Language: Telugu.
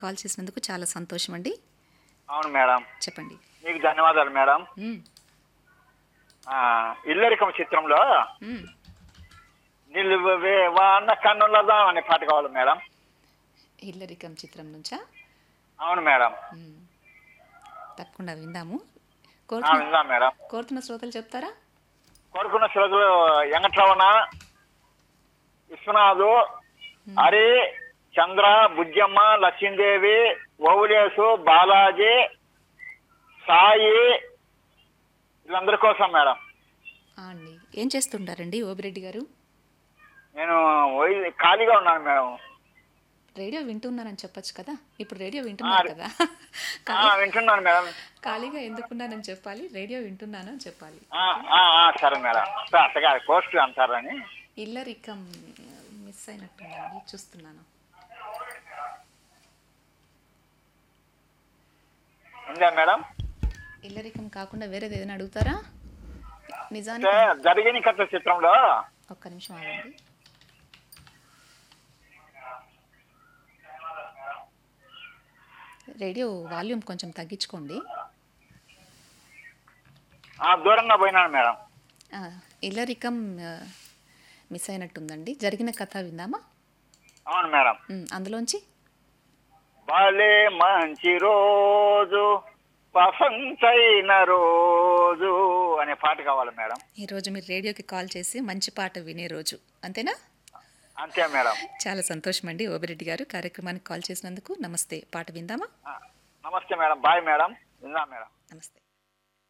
కాల్ చేసినందుకు చాలా సంతోషం అండి అవును మేడం చెప్పండి మీకు ధన్యవాదాలు మేడం మ్మ్. ఆ, ఇల్లరికం చిత్రంలో మ్మ్. నిలువవే వాన కన్నులదా అనే పాట కావాలి మేడం ఇల్లరికం చిత్రం నుంచా అవును మేడం మ్మ్. తప్పకుండా విందాము ఆ, కోరుతున్న విందాం మేడం కోరుతున్న శ్రోతలు చెప్తారా కోరుకున్న శ్రోతలు వెంకట్రమణ విశ్వనాథు హరి చంద్ర బుజ్జమ్మ లక్ష్మీదేవి ఓవులేసు బాలాజీ సాయి వీళ్ళందరి కోసం మేడం ఆ అండి ఏం చేస్తుంటారండి ఓబిరెడ్డి గారు నేను ఓయి- ఖాళీగా ఉన్నాను మేడం రేడియో వింటున్నానని చెప్పొచ్చు కదా ఇప్పుడు రేడియో వింటున్నారు కదా ఆ, ఖాళీ- వింటున్నాను మేడం ఖాళీగా ఎందుకున్నానని చెప్పాలి రేడియో వింటున్నాను అని చెప్పాలి ఆ, ఆ, ఆ, సరే మేడం అత్తగా పోస్ట్ అంటారని ఇల్లరికం మిస్ అయినట్టుందండి చూస్తున్నాను ఉందా మేడం ఇల్లరికం కాకుండా వేరేది ఏదైనా అడుగుతారా అంటే నిజానికి జరిగిన కథ చిత్రంలో ఒక్క నిమిషం ఆగండి రేడియో వాల్యూమ్ కొంచెం తగ్గించుకోండి ఆ, దూరంగా పోయినాను మేడం ఆ, ఇల్లరికం ఆ, మిస్ అయినట్టుందండి జరిగిన కథ విందామా అవును మేడం ఉమ్, అందులోంచి భలే మంచి రోజు పసంతైన రోజు అనే పాట కావాలి మేడం ఈరోజు మీరు రేడియోకి కాల్ చేసి మంచి పాట వినే రోజు అంతేనా అంతే మేడం చాలా సంతోషం అండి ఓబిరెడ్డి గారు కార్యక్రమానికి కాల్ చేసినందుకు నమస్తే పాట విందామా ఆ, నమస్తే మేడం బాయ్ మేడం విందాం మేడం నమస్తే